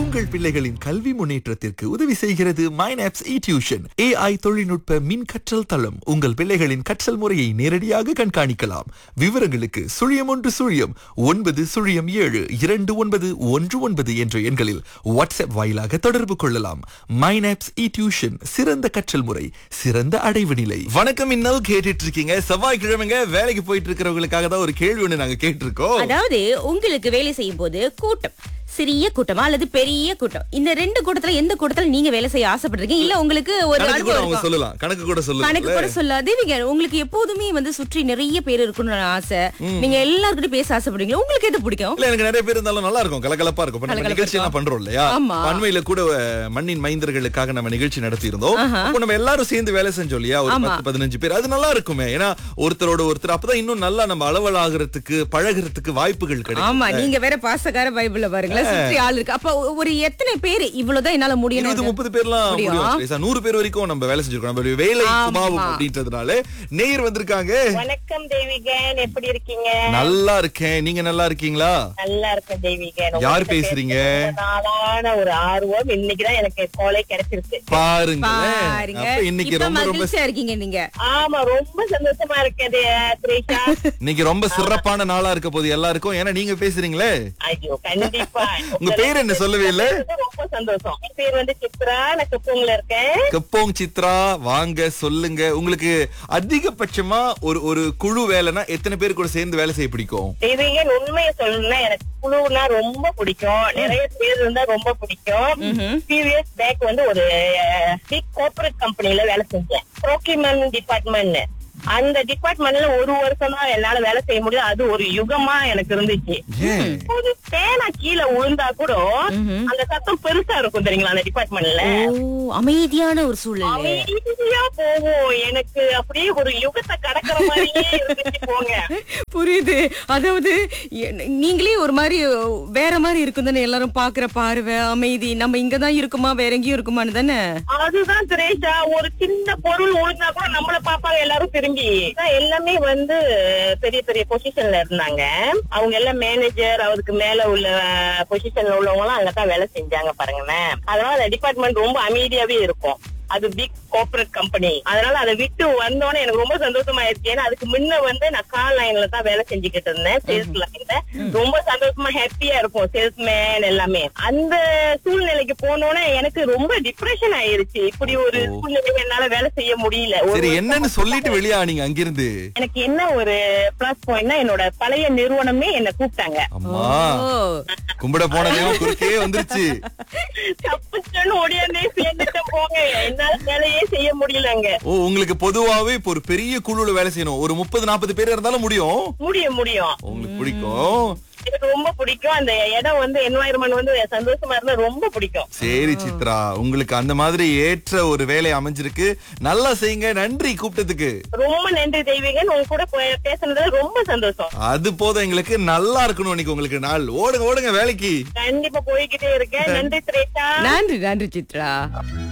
உங்கள் பிள்ளைகளின் கல்வி முன்னேற்றத்திற்கு உதவி செய்கிறது மைனாப்ஸ் இ டியூஷன் ஏஐ தொழில்நுட்ப மின் கற்றல் தளம் உங்கள் பிள்ளைகளின் கற்றல் முறையை நேரடியாக கண்காணிக்கலாம் விவரங்களுக்கு சுழியம் ஒன்று சுழியம் ஒன்பது சுழியம் ஏழு இரண்டு ஒன்பது ஒன்று ஒன்பது என்ற எண்களில் வாட்ஸ்அப் வாயிலாக தொடர்பு கொள்ளலாம் மைனாப்ஸ் இ டியூஷன் சிறந்த கற்றல் முறை சிறந்த அடைவு நிலை வணக்கம் இன்னல் கேட்டுட்டு இருக்கீங்க செவ்வாய்க்கிழமைங்க வேலைக்கு போயிட்டு இருக்கிறவங்களுக்காக தான் ஒரு கேள்வி ஒண்ணு நாங்க கேட்டிருக்கோம் அதாவது உங்களுக்கு வேலை செய்யும் போது கூட்டம் சிறிய கூட்டமா அல்லது பெரிய கூட்டம் இந்த ரெண்டு கூட்டத்துல எந்த கூட்டத்துல நீங்க வேலை செய்ய ஆசைப்படுறீங்க இல்ல உங்களுக்கு ஒரு கணக்கு கூட அனுபவம் அவங்க இருக்கும். சொல்லலாம் கணக்கு கூட கணக்கு சொல்லலாம் கூட சொல்லாது நீங்க உங்களுக்கு எப்போதுமே வந்து சுற்றி நிறைய பேர் இருக்கணும்னு ஆசை நீங்க எல்லாருக்கிட்டும் பேச ஆசைப்படுவீங்க உங்களுக்கு எது பிடிக்கும் இல்ல எனக்கு நிறைய பேர் இருந்தாலும் நல்லா இருக்கும் கலகலப்பா இருக்கும் இப்ப நம்ம கலகலப்பா நிகழ்ச்சி எல்லாம் பண்றோம் இல்லையா ஆமா. அண்மையில கூட அஹ், மண்ணின் மைந்தர்களுக்காக நம்ம நிகழ்ச்சி நடத்தி இருந்தோம் அப்போ நம்ம எல்லாரும் சேர்ந்து வேலை செஞ்சோம் இல்லையா ஒரு ஆமா. பத்து பதினஞ்சு பேர் அது நல்லா இருக்குமே ஏன்னா ஒருத்தரோட ஒருத்தர் அப்பதான் இன்னும் நல்லா நம்ம அளவலாகிறதுக்கு பழகுறதுக்கு வாய்ப்புகள் கிடைக்கும் ஆமா நீங்க வேற பாசக்கார பைபிள்ல பாருங்களேன் சுற்றி ஆள் இருக்கு அப்ப ஒரு எத்தனை பேர் இவ்வளவுதான் என்னால இருபது முடியும் முப்பது பேர்லாம் முடியும். முடியும் ஸ்ரேஷா. நூறு பேர் வரைக்கும் நம்ம வேலை செஞ்சிருக்கோம் நம்ம வேலை ஆமா. சுபாவம் அப்படின்றதுனால நேயர் வந்திருக்காங்க வணக்கம் தெய்வீகன் எப்படி இருக்கீங்க நல்லா இருக்கேன் நீங்க நல்லா இருக்கீங்களா நல்லா இருக்கேன் தெய்வீகன் யார் உங்ககிட்ட பேசுறீங்க? பேசுறது நாளான ஒரு ஆர்வம் இன்னைக்குதான் எனக்கு கோலை கிடைச்சிருக்கு பாருங்க பாருங்க அப்ப இன்னைக்கு இப்ப ரொம்ப ரொம்ப மகிழ்ச்சியா இருக்கீங்க நீங்க ஆமா ரொம்ப சந்தோஷமா இருக்கேன் தே- திரேஷா இன்னைக்கு ரொம்ப சிறப்பான நாளா இருக்க போது எல்லாருக்கும் ஏன்னா நீங்க பேசுறீங்களே ஐயோ கண்டிப்பா உங்க பேர் என்ன சொல்லவே இல்ல ரொம்ப சந்தோஷம் என் பேர் வந்து சித்ரா நான் குப்பூங்ல இருக்கேன் கப்போங் சித்ரா வாங்க சொல்லுங்க உங்களுக்கு அதிகபட்சமா ஒரு ஒரு குழு வேலைனா எத்தனை பேர் கூட சேர்ந்து வேலை செய்ய பிடிக்கும் தெய்வீகன் உண்மையை சொல்லணும்னா எனக்கு குழுனா ரொம்ப பிடிக்கும் நிறைய பேர் இருந்தா ரொம்ப பிடிக்கும் few years பேக் வந்து ஒரு பிக் கார்பரேட் கம்பெனில வேலை செஞ்சேன் ப்ரோக்யூமெண்ட் டிபார்ட்மெண்ட் அந்த டிபார்ட்மெண்ட்ல ஒரு வருஷம் தான் என்னால வேலை செய்ய முடியும் அது ஒரு யுகமா எனக்கு இருந்துச்சு ஏன் ஒரு பேனா கீழே விழுந்தா கூட அந்த சத்தம் பெருசா இருக்கும் தெரியுங்களா அந்த டிபார்ட்மெண்ட்ல ஓ அமைதியான ஒரு சூழ்நிலை அமைதியா போகும் எனக்கு அப்படியே ஒரு யுகத்தை கடக்கிற மாதிரியே இருந்துச்சு போங்க புரியுது அதாவது எ- நீங்களே ஒரு மாதிரி வேற மாதிரி இருக்குதுன்னு எல்லாரும் பாக்குற பார்வை அமைதி நம்ம இங்கதான் இருக்குமா வேற எங்கேயும் இருக்குமான்னு தானே அதுதான் திரேஷா ஒரு சின்ன பொருள் விழுந்தா கூட நம்மள பாப்பாங்க எல்லாரும் திரும்பி அதான் எல்லாமே வந்து பெரிய பெரிய பொசிஷன்ல இருந்தாங்க அவங்க எல்லாம் மேனேஜர் அவருக்கு மேல உள்ள பொசிஷன்ல உள்ளவங்க எல்லாம் அங்கதான் வேலை செஞ்சாங்க பாருங்களேன் அதனால அந்த டிபார்ட்மெண்ட் ரொம்ப அமைதியாவே இருக்கும் அது பிக் கார்பரேட் கம்பெனி அதனால அதை விட்டு வந்தோடனே எனக்கு ரொம்ப சந்தோஷமா ஆயிடுச்சு ஏன்னா அதுக்கு முன்ன வந்து நான் கால் லைன்ல தான் வேலை செஞ்சுக்கிட்டு இருந்தேன் சேல்ஸ் லைன்ல ரொம்ப சந்தோஷமா ஹாப்பியா இருக்கும் சேல்ஸ்மேன் எல்லாமே அந்த சூழ்நிலைக்கு போனோடனே எனக்கு ரொம்ப டிப்ரெஷன் ஆயிருச்சு இப்படி ஒரு சூழ்நிலை என்னால வேலை செய்ய முடியல ஒரு சரி என்னன்னு சொல்லிட்டு வெளியா நீங்க அங்கிருந்து எனக்கு என்ன ஒரு பிளஸ் பாயிண்ட்னா என்னோட பழைய நிறுவனமே என்ன கூப்பிட்டாங்க அம்மா ஓ கும்பிட போன தெய்வம் குறுக்கே வந்துருச்சு தப்புச்சுன்னு ஓடியாந்தே சேர்ந்துட்டு போங்க என்னால வேலையே செய்ய முடியலங்க ஓ உங்களுக்கு பொதுவாவே இப்போ ஒரு பெரிய குழுல வேலை செய்யணும் ஒரு முப்பது நாற்பது பேர் இருந்தாலும் முடியும் முடியும் முடியும் உங்களுக்கு பிடிக்கும் எனக்கு ரொம்ப பிடிக்கும் அந்த இடம் வந்து என்வாயர்மெண்ட் வந்து சந்தோஷமா இருந்தா ரொம்ப பிடிக்கும் சரி சித்ரா உங்களுக்கு அந்த மாதிரி ஏற்ற ஒரு வேலை அமைஞ்சிருக்கு நல்லா செய்யுங்க நன்றி கூப்பிட்டதுக்கு ரொம்ப நன்றி தெய்வீகன் உங்க கூட பே- பேசுனதுல ரொம்ப சந்தோஷம் அது போதும் எங்களுக்கு நல்லா இருக்கணும் இன்னைக்கு உங்களுக்கு நாள் ஓடுங்க ஓடுங்க வேலைக்கு கண்டிப்பா போய்கிட்டே இருக்கேன் நன்றி திரேஷா நன்றி நன்றி சித்ரா